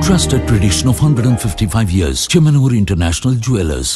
trusted tradition of 155 years. Chemanur International Jewelers.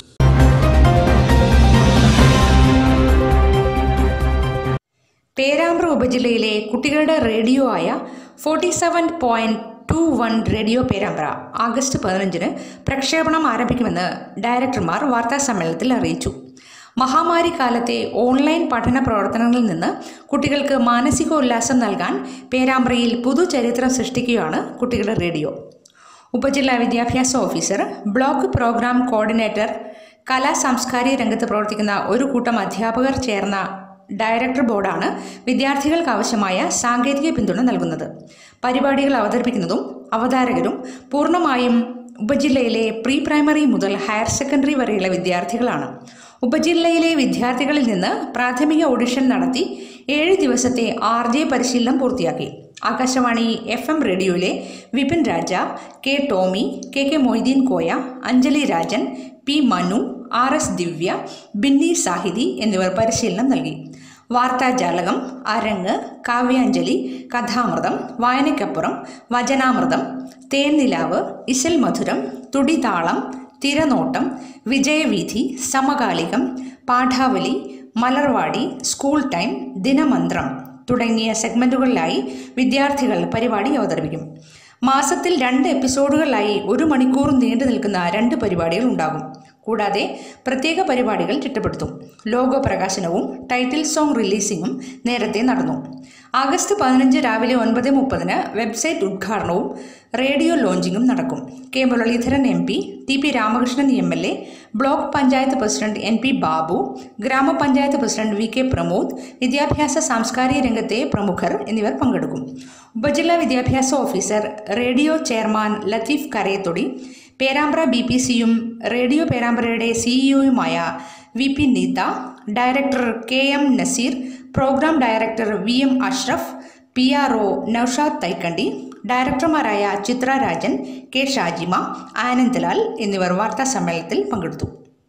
Perambra ഉപജില്ലയിലെ കുട്ടികളുടെ radio ആയ forty seven point two one radio Perambra August പതിനഞ്ചിന് പ്രക്ഷേപണം ആരംഭിക്കുമെന്ന് ഡയറക്ടർമാർ വാർത്താസമ്മേളനത്തിൽ അറിയിച്ചു മഹാമാരി കാലത്തെ ഓൺലൈൻ പഠന പ്രവർത്തനങ്ങളിൽ നിന്ന് കുട്ടികൾക്ക് മാനസികോല്ലാസം നൽകാൻ പേരാമ്പ്രയിൽ പുതുചരിത്രം സൃഷ്ടിക്കുകയാണ് കുട്ടികളുടെ റേഡിയോ ഉപജില്ലാ വിദ്യാഭ്യാസ ഓഫീസർ ബ്ലോക്ക് പ്രോഗ്രാം കോർഡിനേറ്റർ കലാ സാംസ്കാരിക രംഗത്ത് പ്രവർത്തിക്കുന്ന ഒരു കൂട്ടം അധ്യാപകർ ചേർന്ന ഡയറക്ടർ ബോർഡാണ് വിദ്യാർത്ഥികൾക്ക് ആവശ്യമായ സാങ്കേതിക പിന്തുണ നൽകുന്നത് പരിപാടികൾ അവതരിപ്പിക്കുന്നതും അവതാരകരും പൂർണ്ണമായും ഉപജില്ലയിലെ പ്രീ പ്രൈമറി മുതൽ ഹയർ സെക്കൻഡറി വരെയുള്ള വിദ്യാർത്ഥികളാണ് ഉപജില്ലയിലെ വിദ്യാർത്ഥികളിൽ നിന്ന് പ്രാഥമിക ഓഡിഷൻ നടത്തി ഏഴ് ദിവസത്തെ ആർ ജെ പരിശീലനം പൂർത്തിയാക്കി ആകാശവാണി എഫ് എം റേഡിയോയിലെ Vipin Raja K Tomy K K Moideen Koya Anjali Rajan P Manu R S Divya Binny Sahithi എന്നിവർ പരിശീലനം നൽകി വാർത്താജാലകം അരങ്ങ് കാവ്യാഞ്ജലി കഥാമൃതം വായനയ്ക്കപ്പുറം വചനാമൃതം തേൻനിലാവ് ഇശൽ മധുരം തുടിതാളം തിരനോട്ടം വിജയവീഥി സമകാലികം പാഠാവലി മലർവാടി സ്കൂൾ ടൈം ദിനമന്ത്രം തുടങ്ങിയ സെഗ്മെൻറ്റുകളിലായി വിദ്യാർത്ഥികൾ പരിപാടി അവതരിപ്പിക്കും മാസത്തിൽ രണ്ട് എപ്പിസോഡുകളിലായി ഒരു മണിക്കൂർ നീണ്ടു നിൽക്കുന്ന രണ്ട് പരിപാടികൾ ഉണ്ടാകും കൂടാതെ പ്രത്യേക പരിപാടികൾ ചിട്ടപ്പെടുത്തും ലോഗോ പ്രകാശനവും ടൈറ്റിൽ സോങ് റിലീസിംഗും നേരത്തെ നടന്നു ആഗസ്റ്റ് പതിനഞ്ച് രാവിലെ ഒൻപത് മുപ്പതിന് വെബ്സൈറ്റ് ഉദ്ഘാടനവും റേഡിയോ ലോഞ്ചിങ്ങും നടക്കും K Muraleedharan M P T P Ramakrishnan M L A block panchayat president N P Babu ഗ്രാമപഞ്ചായത്ത് പ്രസിഡന്റ് വി കെ പ്രമോദ് വിദ്യാഭ്യാസ സാംസ്കാരിക രംഗത്തെ പ്രമുഖർ എന്നിവർ പങ്കെടുക്കും ഉപജില്ലാ വിദ്യാഭ്യാസ officer radio chairman Latheef Karayathody Perambra B P സിയും റേഡിയോ പേരാമ്പ്രയുടെ സിഇഒയുമായ V P Neetha director K M Naseer programme director V M Ashraf P R O Noushad Thaikandi ഡയറക്ടർമാരായ ചിത്ര രാജൻ കെ ഷാജിമ ആനന്ദ്ലാൽ എന്നിവർ വാർത്താ സമ്മേളനത്തിൽ പങ്കെടുത്തു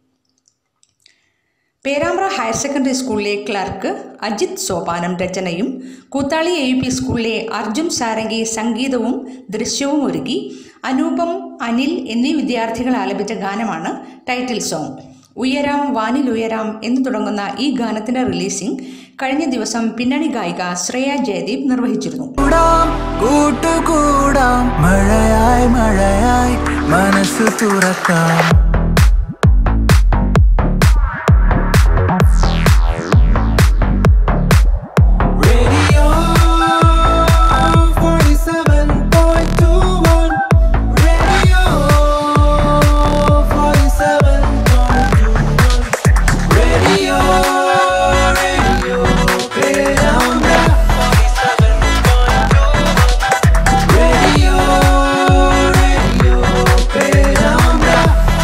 പേരാമ്പ്ര ഹയർ സെക്കൻഡറി സ്കൂളിലെ ക്ലർക്ക് അജിത് സോപാനം രചനയും കൂത്താളി എ യു പി സ്കൂളിലെ അർജുൻ സാരംഗി സംഗീതവും ദൃശ്യവും ഒരുക്കി അനൂപം അനിൽ എന്നീ വിദ്യാർത്ഥികൾ ആലപിച്ച ഗാനമാണ് ടൈറ്റിൽ സോങ് ഉയരാം വാനിലുയരാം എന്ന് തുടങ്ങുന്ന ഈ ഗാനത്തിന്റെ റിലീസിംഗ് കഴിഞ്ഞ ദിവസം പിന്നണി ഗായിക ശ്രേയ ജയദീപ് നിർവഹിച്ചിരുന്നു കൂടാം കൂട്ടുകൂടാം മഴയായി മഴയായി മനസ്സ് തുറക്കാം Radio 47.21 Radio 47.21 Radio Radio Peramda 47.21 Radio Radio Peramda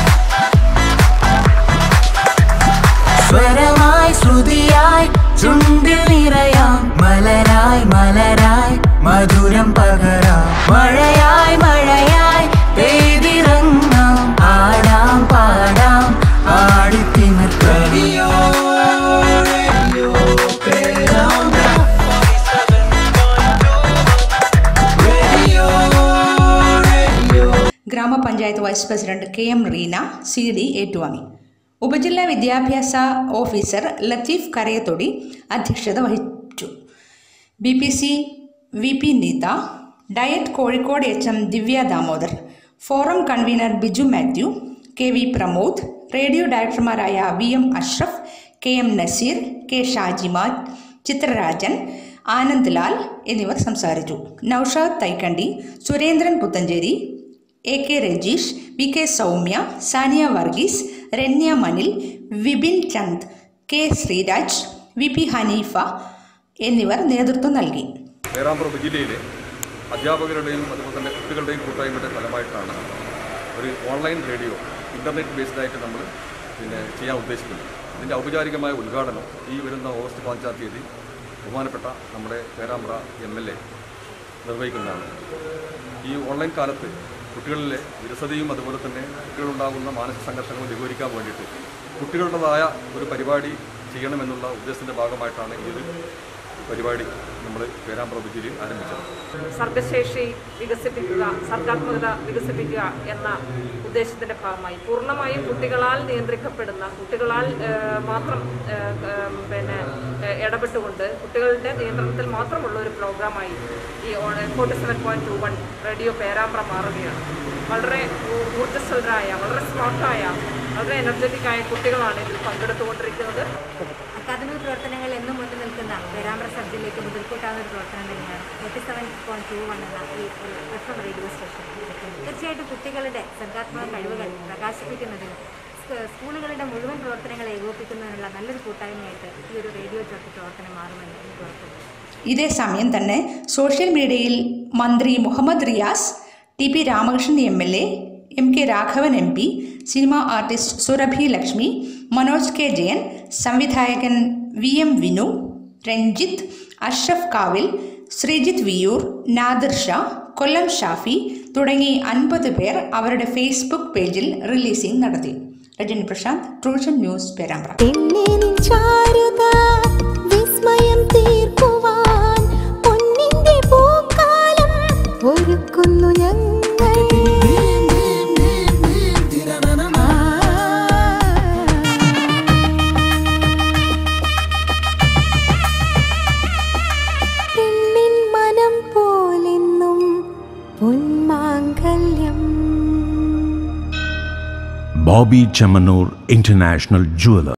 സ്വരമായി ശ്രുതിയായി ചുണ്ടിൽ നിറയാം മലരായി മലരായി മധുരം പകരാം മഴയായി മഴയായി പെയ്തിറങ്ങാം ആടാം പാടാം ആടിത്തിമിർക്കറിയോ ഗ്രാമപഞ്ചായത്ത് vice president K M Reena C D ഏറ്റുവാങ്ങി ഉപജില്ലാ വിദ്യാഭ്യാസ ഓഫീസർ ലത്തീഫ് കരയത്തൊടി അധ്യക്ഷത വഹിച്ചു B P C V P Neetha DIET Kozhikode H M Divya Damodar forum convener Biju Mathew K V Pramod radio ഡയറക്ടർമാരായ V M Ashraf K M Naseer K Shajiman Chithrarajan Anand Lal എന്നിവർ സംസാരിച്ചു Noushad Thaikandi Surendran Puthanchery A K Rajeesh V K Soumya Saniya Varghese Ranya Manil Vipin Chand K Sreeraj V P Haneefa എന്നിവർ നേതൃത്വം നൽകി പേരാമ്പ്ര ഉപജില്ലയിലെ അധ്യാപകരുടെയും അതുപോലെ തന്നെ കുട്ടികളുടെയും കൂട്ടായ്മയുടെ ഫലമായിട്ടാണ് ഒരു ഓൺലൈൻ റേഡിയോ ഇൻ്റർനെറ്റ് ബേസ്ഡ് ആയിട്ട് നമ്മൾ പിന്നെ ചെയ്യാൻ ഉദ്ദേശിക്കുന്നത് ഇതിൻ്റെ ഔപചാരികമായ ഉദ്ഘാടനം ഈ വരുന്ന ഓഗസ്റ്റ് പതിനഞ്ചാം തീയതി ബഹുമാനപ്പെട്ട നമ്മുടെ പേരാമ്പ്ര എം എൽ എ നിർവഹിക്കുന്നതാണ് ഈ ഓൺലൈൻ കാലത്ത് കുട്ടികളിലെ വിരസതയും അതുപോലെ തന്നെ കുട്ടികളുണ്ടാകുന്ന മാനസിക സംഘർഷങ്ങളും ലഘൂകരിക്കാൻ വേണ്ടിയിട്ട് കുട്ടികളുടേതായ ഒരു പരിപാടി ചെയ്യണമെന്നുള്ള ഉദ്ദേശത്തിൻ്റെ ഭാഗമായിട്ടാണ് ഈ ഒരു പരിപാടി നമ്മൾ പേരാമ്പ്ര ഉപജില്ലയിൽ ആരംഭിച്ചത് സർഗശേഷി വികസിപ്പിക്കുക സർഗാത്മകത വികസിപ്പിക്കുക എന്ന ഉദ്ദേശത്തിൻ്റെ ഭാഗമായി പൂർണ്ണമായും കുട്ടികളാൽ നിയന്ത്രിക്കപ്പെടുന്ന കുട്ടികളാൽ ഏഹ്, മാത്രം ഏഹ്, ഏഹ്, പിന്നെ ഏഹ്, ഇടപെട്ടുകൊണ്ട് കുട്ടികളുടെ നിയന്ത്രണത്തിൽ മാത്രമുള്ള ഒരു പ്രോഗ്രാമായി ഈ forty seven point two one radio Perambra മാറുകയാണ് വളരെ ഊ- ഊർജ്ജസ്വലരായ വളരെ സ്മാർട്ടായ വളരെ എനർജറ്റിക് ആയ കുട്ടികളാണ് ഇതിൽ പങ്കെടുത്തുകൊണ്ടിരിക്കുന്നത് അക്കാദമിക പ്രവർത്തനങ്ങൾ എന്നും മുന്നിൽ നിൽക്കുന്ന പേരാമ്പ്ര സബ് ജില്ലയ്ക്ക് മുതൽക്കൂട്ടാവുന്ന ഒരു പ്രവർത്തനം തന്നെയാണ് forty seven point two one എന്ന ഈ ഒരു എഫ് എം റേഡിയോ സ്റ്റേഷൻ തീർച്ചയായിട്ടും കുട്ടികളുടെ സർഗാത്മക കഴിവുകൾ പ്രകാശിപ്പിക്കുന്നതിനും സ്ക- സ്കൂളുകളുടെ മുഴുവൻ പ്രവർത്തനങ്ങളെ ഏകോപിപ്പിക്കുന്നതിനുള്ള നല്ലൊരു കൂട്ടായ്മയായിട്ട് ഈ ഒരു റേഡിയോ ചോട്ട് പ്രവർത്തനം മാറുമെന്ന് എനിക്ക് ഉറപ്പുണ്ട് ഇതേ സമയം തന്നെ സോഷ്യൽ മീഡിയയിൽ മന്ത്രി Muhammad Riyas T P Ramakrishnan M L A M K Raghavan M P cinema artist Surabhi Lakshmi Manoj K Jayan സംവിധായകൻ വി എം വിനു രഞ്ജിത്ത് അഷ്റഫ് കാവിൽ ശ്രീജിത്ത് വിയൂർ നാദിർ ഷാ കൊല്ലം ഷാഫി തുടങ്ങി അൻപത് പേർ അവരുടെ ഫേസ്ബുക്ക് പേജിൽ റിലീസിംഗ് നടത്തി രജനി പ്രശാന്ത് ട്രൂഷൻ ന്യൂസ് പേരാമ്പ്ര പെണ്ണിൻ ചാരുത വിസ്മയം തീർക്കുവാൻ പൊന്നിന്റെ പൂക്കാലം ഒരുക്കുന്നു ഞങ്ങൾ പെണ്ണിൻ മനം പോലെന്നും പൊന്മാങ്കല്യം Bobby Chamanur International Jeweler.